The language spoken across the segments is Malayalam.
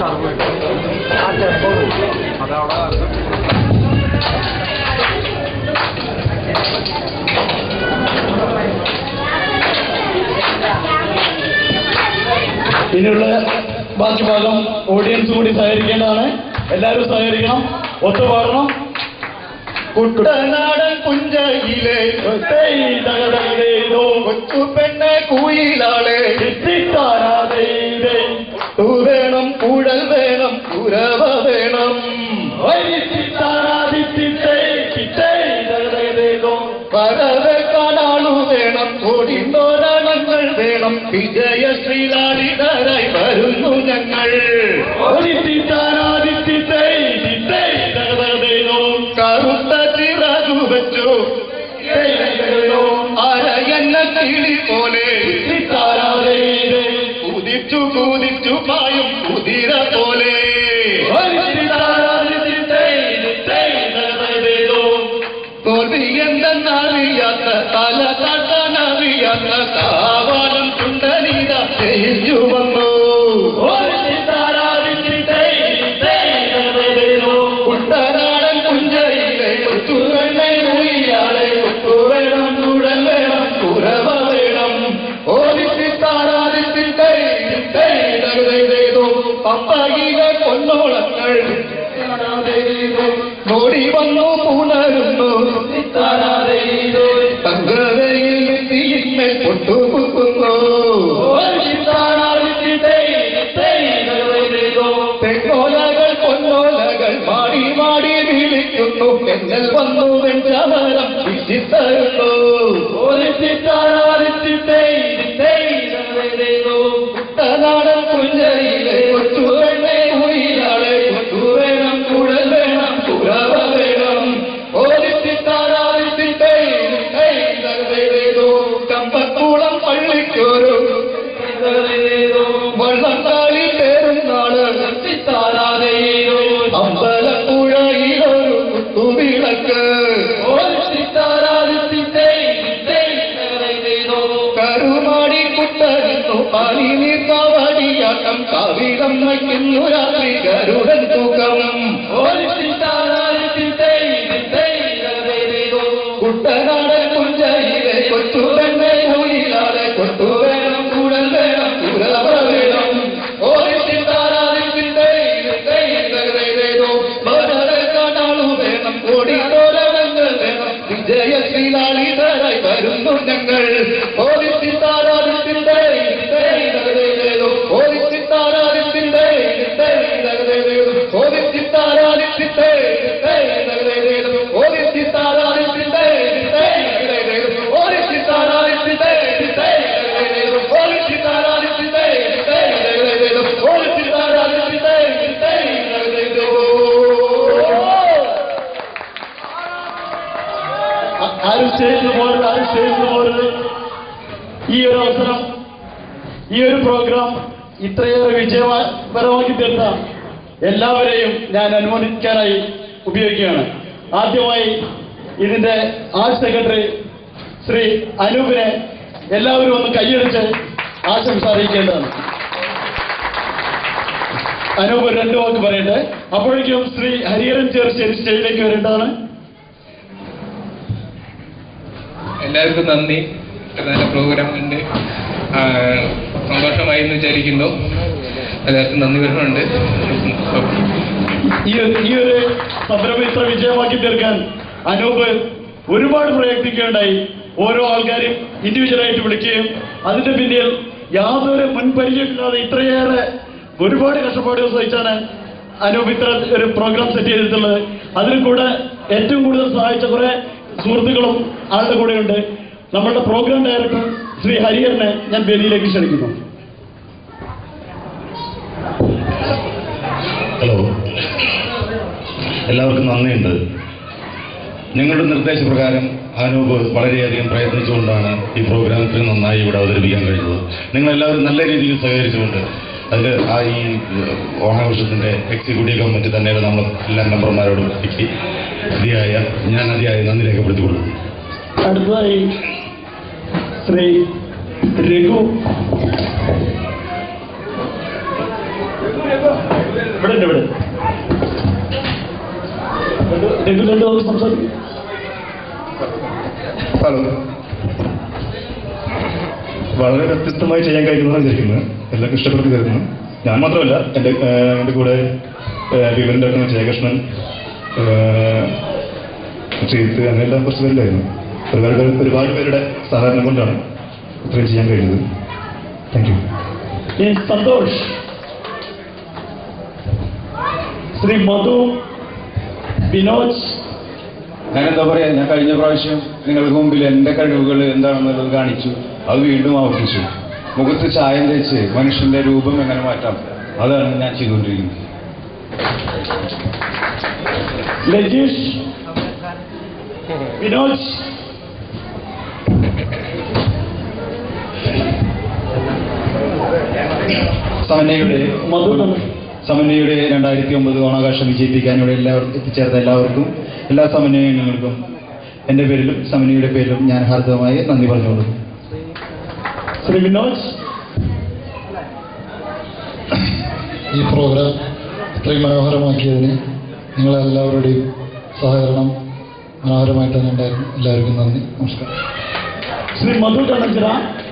ഇനിയുള്ള ബാക്കി ഭാഗം ഓഡിയൻസ് കൂടി സഹകരിക്കേണ്ടതാണ് എല്ലാവരും സഹകരിക്കണം ഒത്തുപാടണം കുട്ടനാടൻ പുഞ്ചയിലെ കൊച്ചു പെണ്ണെ കൂയിലാളെ തൂ വേണം കൂടൽ വേണം കുരവ വേണം പറവെ കാണാളു വേണം കൊടിന്തോരണങ്ങൾ വേണം വിജയ ശ്രീലാളിതരായി വരുന്നു ഞങ്ങൾ കറുത്ത ചിറകു വെച്ചു അരയന്ന കിളി പോലെ കുതിച്ചു കുതിച്ചു പായും കുതിര പോലെ തോൽവി എന്തെന്നറിയാത്ത തല തട്ടാനറിയാത്ത കാവാലം ചുണ്ടനീത ജയിച്ചു വന്നു കുട്ടനാടൻ കുഞ്ചയിലെ കൊച്ചുവെണ്ണെ ഉയ്യാളെ കൊച്ചുവേണം ചൂടൽ വേണം കുറവ വേണം ഓടിത്തി താരാതിത്തി പമ്പയിലെ പൊന്നോളങ്ങൾ നോടി വന്നു പുണരുന്നു തങ്കവയിൽ തീയിന്മേൽ പൊട്ടുകുത്തുന്നു തെങ്ങോലകൾ പൊന്നോലകൾ മാടി മാടി വിളിക്കുന്നു എന്നൽ വന്നു വെഞ്ചമരം വിശിത്തരുന്നു കുട്ടനാടൻ പുഞ്ചയിലെ കൊച്ചുവേണേ ഉയിലാളെ കൊച്ചുവേണം കുഴൽ വേണം കുറവ വേണം ഓടിത്തിത്താറാതിത്തേ കമ്പക്കുളം പള്ളിക്കൊരു വള്ളത്താളി പേരുന്നാള് അമ്പലപ്പുഴയിലൊരു കുത്തുവിളക്ക് കരുമാടി കുട്ടരുന്നു പാലിനീർ കാവടിയാട്ടം കാവിടം വയ്ക്കുന്നു രാത്രി ഗരുഡൻ തൂക്കം കുട്ടനാടൻ കുഞ്ചയിലെ കൊച്ചുവെണ്ണെ കൂലിലാതെ കൊട്ടുവേണം കൂടൽ വേണം കുറവ വേണം കാണാളു വേണം കോടിത്തോരണങ്ങൾ വേണം വിജയശ്രീലാളിതരായി വരുന്നു ഞങ്ങൾ ഓടിച്ചിത്താരാദിത്തിന്റെ ഓടിച്ചിത്താരാദിത്തിന്റെ ഓടിച്ചിത്താരാദിത്തിന്റെ ഓടിച്ചിത്താരാദിത്തിന്റെ ഓടിച്ചിത്താരാദിത്തിന്റെ ഓടിച്ചിത്താരാദിത്തിന്റെ ആരും സ്റ്റേജിൽ പോരുത് ആരും സ്റ്റേജിൽ പോരുത് ഈ ഒരു അവസരം ഈ ഒരു പ്രോഗ്രാം ഇത്രയേറെ വിജയപരമാക്കി തീർത്ത എല്ലാവരെയും ഞാൻ അനുമോദിക്കാനായി ഉപയോഗിക്കുകയാണ് ആദ്യമായി ഇതിന്റെ ആർട്ട് സെക്രട്ടറി ശ്രീ അനൂപിനെ എല്ലാവരും ഒന്ന് കൈയടിച്ച് ആശംസ അറിയിക്കേണ്ടതാണ് അനൂപ് രണ്ടു വാക്ക് പറയട്ടെ അപ്പോഴേക്കും ശ്രീ ഹരിഹരൻ ചേർച്ചേരി സ്റ്റേജിലേക്ക് വരേണ്ടതാണ് എല്ലാവർക്കും നന്ദി ഒരു നല്ല പ്രോഗ്രാം ഉണ്ട് ആ, സന്തോഷമായി എന്ന് വിചാരിക്കുന്നു എല്ലാവർക്കും നന്ദി വരുന്നുണ്ട് ഓക്കെ ഈ ഒരു- ഈ ഒരു സംരംഭം ഇത്ര വിജയമാക്കി തീർക്കാൻ അനൂപ് ഒരുപാട് പ്രയത്നിക്കുകയുണ്ടായി ഓരോ ആൾക്കാരും ഇൻഡിവിജ്വലായിട്ട് വിളിക്കുകയും അതിന്റെ പിന്നിൽ യാതൊരു മുൻപരിചയമില്ലാതെ ഇത്രയേറെ ഒരുപാട് കഷ്ടപ്പാടുകൾ സഹിച്ചാണ് അനൂപ് ഇത്ര ഒരു പ്രോഗ്രാം സെറ്റ് ചെയ്തിട്ടുള്ളത് അതിൽ കൂടെ ഏറ്റവും കൂടുതൽ സഹായിച്ച കുറെ സുഹൃത്തുക്കളും ആളുടെ കൂടെയുണ്ട് നമ്മളുടെ പ്രോഗ്രാം ഡയറക്ടർ ശ്രീ ഹരിഹരനെ ഞാൻ വേദിയിലേക്ക് ക്ഷണിക്കുന്നു ഹലോ എല്ലാവർക്കും നന്ദിയുണ്ട് നിങ്ങളുടെ നിർദ്ദേശപ്രകാരം അനൂപ് വളരെയധികം പ്രയത്നിച്ചുകൊണ്ടാണ് ഈ പ്രോഗ്രാം ഇത്രയും നന്നായി ഇവിടെ അവതരിപ്പിക്കാൻ കഴിഞ്ഞത് നിങ്ങളെല്ലാവരും നല്ല രീതിയിൽ സഹകരിച്ചുകൊണ്ട് അതിൽ ആ ഈ ഓണാഘോഷത്തിൻ്റെ എക്സിക്യൂട്ടീവ് കമ്മിറ്റി തന്നെ നമ്മൾ എല്ലാ മെമ്പർമാരോടും എത്തി അതിയായ ഞാൻ അതിയായ നന്ദി രേഖപ്പെടുത്തിക്കൊള്ളുന്നു അടുത്തതായി ശ്രീ രഘു രഘു രണ്ടു ദിവസം സംസാരിക്കും ഹലോ വളരെ വ്യത്യസ്തമായി ചെയ്യാൻ കഴിയുന്നതാണ് വിചാരിക്കുന്നത് എല്ലാവർക്കും ഇഷ്ടപ്പെടുത്തി തരുന്നു ഞാൻ മാത്രമല്ല എൻ്റെ ഏഹ്, എൻ്റെ കൂടെ വിവരൻ്റെ അടുത്ത് ജയകൃഷ്ണൻ ഏഹ്, ശ്രീത്ത് അങ്ങനെയെല്ലാം കുറച്ച് പേരിലായിരുന്നു ഒരുപാട് പേര് ഒരുപാട് പേരുടെ സഹകരണം കൊണ്ടാണ് ഇത്രയും ചെയ്യാൻ കഴിഞ്ഞത് താങ്ക് യു ഈ സന്തോഷ് ശ്രീ മധു വിനോദ് ഞാൻ എന്താ പറയാ ഞാൻ കഴിഞ്ഞ പ്രാവശ്യം നിങ്ങൾക്ക് മുമ്പിൽ എന്റെ കഴിവുകൾ എന്താണെന്നുള്ളത് കാണിച്ചു അത് വീണ്ടും ആവർത്തിച്ചു മുഖത്ത് ചായം തേച്ച് മനുഷ്യന്റെ രൂപം എങ്ങനെ മാറ്റാം അതാണ് ഞാൻ ചെയ്തുകൊണ്ടിരിക്കുന്നത് ലജീഷ് വിനോദ് സമന്വയുടെ മധു നന്ദി. സമന്വയുടെ രണ്ടായിരത്തി ഒമ്പത് ഓണാഘോഷം വിജയിപ്പിക്കാൻ ഇവിടെ എല്ലാവർക്കും എത്തിച്ചേർന്ന എല്ലാവർക്കും എല്ലാ സമന്വയങ്ങൾക്കും എൻ്റെ പേരിലും സമന്വയുടെ പേരിലും ഞാൻ ഹാർദവമായി നന്ദി പറഞ്ഞുകൊള്ളുന്നു ശ്രീ വിനോദ് ഈ പ്രോഗ്രാം ഇത്രയും മനോഹരമാക്കിയതിന് നിങ്ങളെല്ലാവരുടെയും സഹകരണം മനോഹരമായിട്ട് തന്നെ ഉണ്ടായിരുന്നു എല്ലാവർക്കും നന്ദി നമസ്കാരം ശ്രീ മധു കണഞ്ചിറ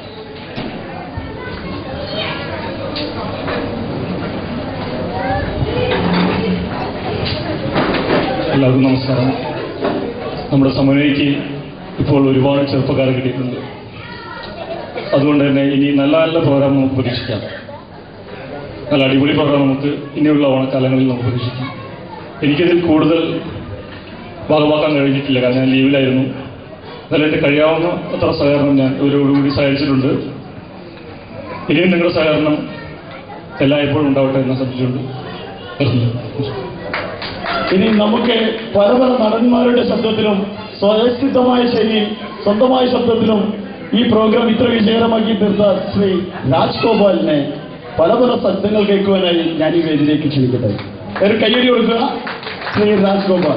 എല്ലാവർക്കും നമസ്കാരം നമ്മുടെ സമന്വയക്ക് ഇപ്പോൾ ഒരുപാട് ചെറുപ്പക്കാരെ കിട്ടിയിട്ടുണ്ട് അതുകൊണ്ട് തന്നെ ഇനി നല്ല നല്ല പ്രോഗ്രാം നമുക്ക് പ്രതീക്ഷിക്കാം നല്ല അടിപൊളി പ്രോഗ്രാം നമുക്ക് ഇനിയുള്ള ഓണക്കാലങ്ങളിൽ നമുക്ക് പ്രതീക്ഷിക്കാം എനിക്കിതിൽ കൂടുതൽ ഭാഗമാക്കാൻ കഴിഞ്ഞിട്ടില്ല കാരണം ഞാൻ ലീവിലായിരുന്നു എന്നാലും എൻ്റെ കഴിയാവുന്ന അത്ര സഹകരണം ഞാൻ ഇവരോടുകൂടി സഹായിച്ചിട്ടുണ്ട് ഇനിയും നിങ്ങളുടെ സഹകരണം എല്ലായ്പ്പോഴും ഉണ്ടാവട്ടെ എന്ന് ശ്രദ്ധിച്ചുകൊണ്ട് നിർത്തുന്നു. ഇനി നമുക്ക് പല പല നടന്മാരുടെ ശബ്ദത്തിലും സ്വയസിദ്ധമായ ശൈലിയിൽ സ്വന്തമായ ശബ്ദത്തിലും ഈ പ്രോഗ്രാം ഇത്ര വിജയകരമാക്കി തീർത്ത ശ്രീ രാജ്ഗോപാലിനെ പല പല ശബ്ദങ്ങൾ കേൾക്കുവാനായി ഞാൻ ഈ വേദിയിലേക്ക് ക്ഷണിക്കട്ടെ ഒരു കയ്യടി കൊടുക്കുക ശ്രീ രാജ്ഗോപാൽ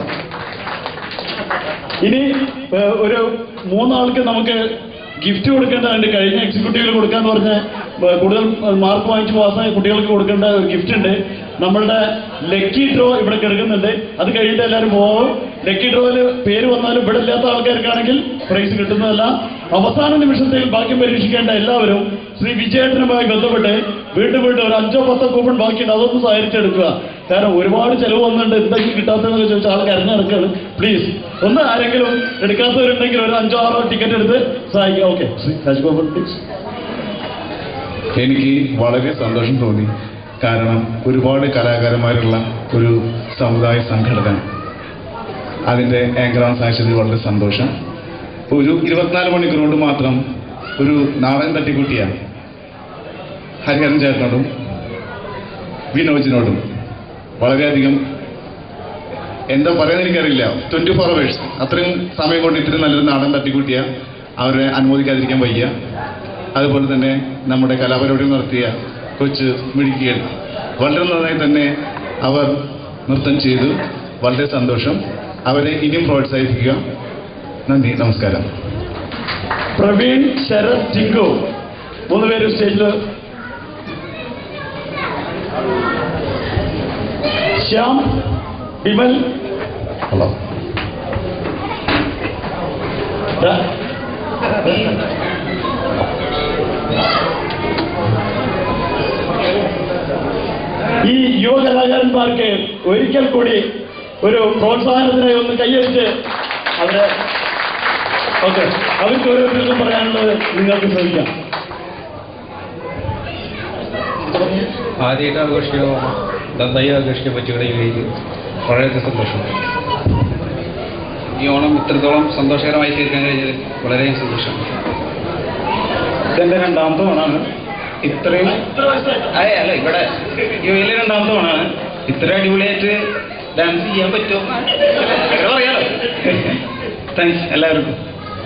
ഇനി ഏഹ്, ഒരു മൂന്നാൾക്ക് നമുക്ക് ഗിഫ്റ്റ് കൊടുക്കേണ്ടതുണ്ട് കഴിഞ്ഞ എക്സിക്യൂട്ടീവിൽ കൊടുക്കാന്ന് പറഞ്ഞ ഏഹ്, കൂടുതൽ മാർക്ക് വാങ്ങിച്ച് പാസ്സായ കുട്ടികൾക്ക് കൊടുക്കേണ്ട ഒരു ഗിഫ്റ്റ് ഉണ്ട് നമ്മളുടെ ലക്കി ഡ്രോ ഇവിടെ കിടക്കുന്നുണ്ട് അത് കഴിഞ്ഞിട്ട് എല്ലാവരും പോകും ലക്കി ഡ്രോയിൽ പേര് വന്നാലും ഇവിടെ ഇല്ലാത്ത ആൾക്കാർക്കാണെങ്കിൽ പ്രൈസ് കിട്ടുന്നതല്ല അവസാന നിമിഷത്തിൽ ഭാഗ്യം പരീക്ഷിക്കേണ്ട എല്ലാവരും ശ്രീ വിജയേട്ടനുമായി ബന്ധപ്പെട്ട് വീണ്ടും വീണ്ടും ഒരു അഞ്ചോ പത്തോ കൂപ്പൺ ബാക്കിയുണ്ട് അതൊന്ന് സഹകരിച്ചെടുക്കുക കാരണം ഒരുപാട് ചെലവ് വന്നിട്ടുണ്ട് എന്തെങ്കിലും കിട്ടാത്തതെന്നൊക്കെ ചോദിച്ചാൽ ആൾ കരഞ്ഞെടുക്കാണ് പ്ലീസ് ഒന്ന് ആരെങ്കിലും എടുക്കാത്തവരുണ്ടെങ്കിൽ ഒരു അഞ്ചോ ആറോ ടിക്കറ്റ് എടുത്ത് സഹായിക്കാം ഓക്കെ ശ്രീ രാജ്ഗോപാൽ പ്ലീസ് എനിക്ക് വളരെ സന്തോഷം തോന്നി കാരണം ഒരുപാട് കലാകാരന്മാരുള്ള ഒരു സമുദായ സംഘടന അതിൻ്റെ ആങ്കറാൻ സാധിച്ചതിൽ വളരെ സന്തോഷം ഒരു ഇരുപത്തിനാല് മണിക്കൂർ കൊണ്ട് മാത്രം ഒരു നാടൻ തട്ടിക്കുട്ടിയാണ് ഹരിഹരൻ ചേട്ടനോടും വിനോജിനോടും വളരെയധികം എന്താ പറയുന്നത് എനിക്കറിയില്ല ട്വന്റി ഫോർ അവേഴ്സ് അത്രയും സമയം കൊണ്ട് ഇത്രയും നല്ലൊരു നാടൻ തട്ടിക്കൂട്ടിയ അവരെ അനുമോദിക്കാതിരിക്കാൻ വയ്യ അതുപോലെ തന്നെ നമ്മുടെ കലാപരിപാടി നടത്തിയ കൊച്ചു മിടുക്കികൾ വളരെ നന്നായി തന്നെ അവർ നൃത്തം ചെയ്തു വളരെ സന്തോഷം അവരെ ഇനിയും പ്രോത്സാഹിപ്പിക്കുക നന്ദി നമസ്കാരം പ്രവീൺ ശരത് ടിങ്കു മൂന്ന് പേര് സ്റ്റേജിൽ ശ്യാം വിമൽ ഹലോ ര- ഈ യുവ കലാകാരന്മാർക്ക് ഒരിക്കൽ കൂടി ഒരു പ്രോത്സാഹനത്തിനായി ഒന്ന് കൈയടിച്ച് അവരെ ഓക്കെ അവർക്ക് ഓരോരുത്തർക്കും പറയാനുള്ളത് നിങ്ങൾക്ക് ശ്രമിക്കാം ആദ്യമായിട്ട് ആഘോഷിക്കണോ നന്നായി ആഘോഷിക്കാൻ പറ്റിയുടെ ഈ വേദി വളരെയധികം സന്തോഷമുണ്ട് ഈ ഓണം ഇത്രത്തോളം സന്തോഷകരമായി തീർക്കാൻ കഴിഞ്ഞത് വളരെ സന്തോഷം ഇതെന്റെ രണ്ടാമത്തെ ഓണാണ് ഇത്രയും അതെ അല്ല ഇവിടെ യു എയിലെ രണ്ടാമത്തെ ഓണാണ് ഇത്ര അടിപൊളിയായിട്ട് ഡാൻസ് ചെയ്യാൻ പറ്റുമോ അങ്ങനെ പറയാലോ താങ്ക്സ് എല്ലാവർക്കും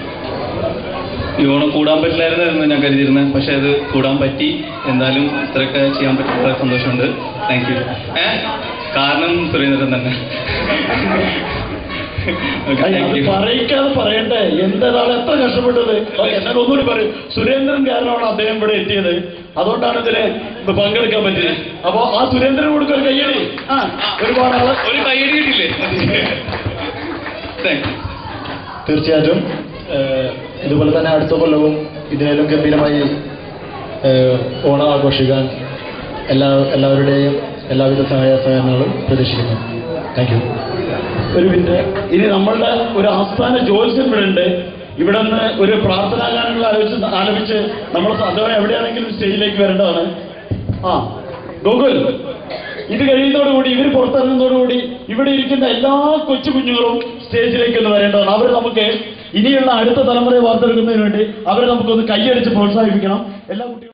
ഈ ഓണം കൂടാൻ പറ്റില്ലായിരുന്നായിരുന്നു ഞാൻ കരുതിയിരുന്നത് പക്ഷെ അത് കൂടാൻ പറ്റി എന്തായാലും ഇത്രയൊക്കെ ചെയ്യാൻ പറ്റിയ സന്തോഷമുണ്ട് താങ്ക് യു ഏ കാരണം സുരേന്ദ്രൻ തന്നെ ഓക്കെ അയ്യ, താങ്ക് അത് യു പറയിക്കാതെ പറയണ്ടേ എന്താണ് എത്ര കഷ്ടപ്പെട്ടത് ഓക്കെ, എന്നാൽ ഒന്നുകൂടി പറയും സുരേന്ദ്രൻ കാരണമാണ് അദ്ദേഹം ഇവിടെ എത്തിയത് അതുകൊണ്ടാണ് ഇതിന് ഇപ്പൊ പങ്കെടുക്കാൻ പറ്റിയത് അപ്പോ ആ സുരേന്ദ്രൻ കൊടുക്കുക ഒരു കയ്യടി ആ ഒരുപാട് ആള് ഒരു കൈയടി കിട്ടിയില്ലേ താങ്ക് യു തീർച്ചയായിട്ടും ഏഹ്, ഇതുപോലെ തന്നെ അടുത്ത കൊല്ലവും ഇതിനേലും ഗംഭീരമായി ഏഹ്, ഓണം ആഘോഷിക്കാൻ എല്ലാ എല്ലാവരുടെയും എല്ലാവിധ സഹായ സഹകരണങ്ങളും പ്രതീക്ഷിക്കുന്നു താങ്ക് യു ഒരു മിനിറ്റ് ഇനി നമ്മളുടെ ഒരു ആസ്ഥാന ജ്യോത്സ്യം ഇവിടെ ഉണ്ട് ഇവിടെ നിന്ന് ഒരു പ്രാർത്ഥനാ ഗാനങ്ങൾ ആലോചിച്ച് ആലപിച്ച് നമ്മൾ അഥവാ എവിടെയാണെങ്കിലും സ്റ്റേജിലേക്ക് വരേണ്ടതാണ് ആ ഗോകുൽ ഇത് കഴിയുന്നതോടുകൂടി ഇവർ പുറത്തിറങ്ങുന്നതോടുകൂടി ഇവിടെ ഇരിക്കുന്ന എല്ലാ കൊച്ചു കുഞ്ഞുങ്ങളും സ്റ്റേജിലേക്ക് ഒന്ന് വരേണ്ടതാണ് അവർ നമുക്ക് ഇനിയുള്ള അടുത്ത തലമുറയെ വാർത്തെടുക്കുന്നതിന് വേണ്ടി അവരെ നമുക്കൊന്ന് കൈയടിച്ച് പ്രോത്സാഹിപ്പിക്കണം എല്ലാ കുട്ടികളും